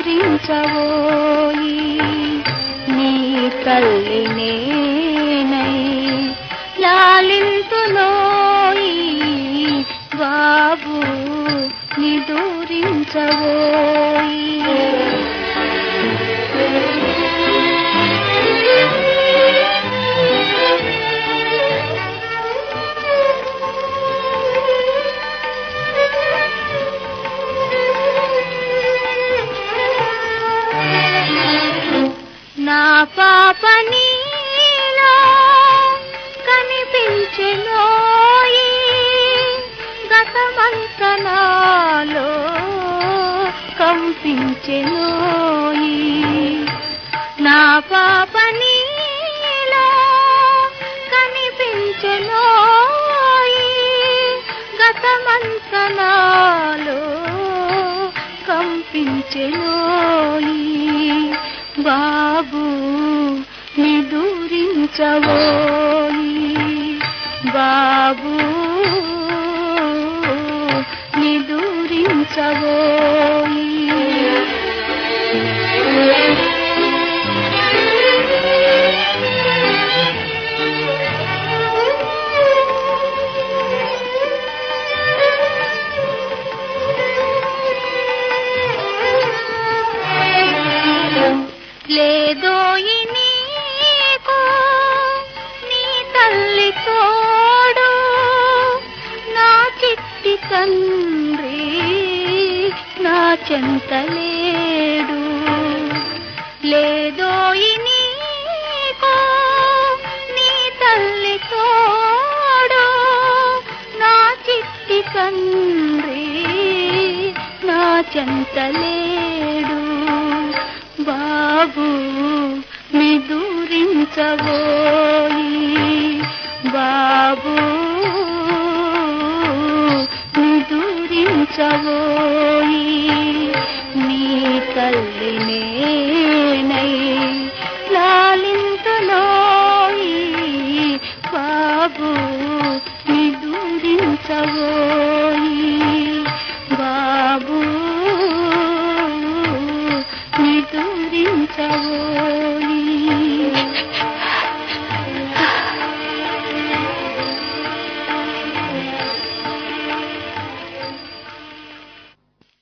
నిదురించవోయి నీ తల్లి నేనై లాలింతులోయి బాబు నిదురించవోయి నా పాప నీలో కనిపించెనోయి గతమంత నాలో కంపించెనోయి నా పాప నీలో కనిపించెనోయి గతమంత నాలో కంపించెనోయి బాబు నిదురించవోయి బాబు నిదురించవోయి లేదోయి నీకు నీ తల్లి తోడు నా చిట్టి తండ్రి నా చెంతలేడు లేదోయి నీకు నీ తల్లి తోడు నా చిట్టి తండ్రి నా చెంతలేడు బాబు నిదురించబోయి బాబు నిదురించబోయి నీ తల్లి నేనై లాలింతులోయి బాబు నిదురించబోయి బాబు నిదురించబోయి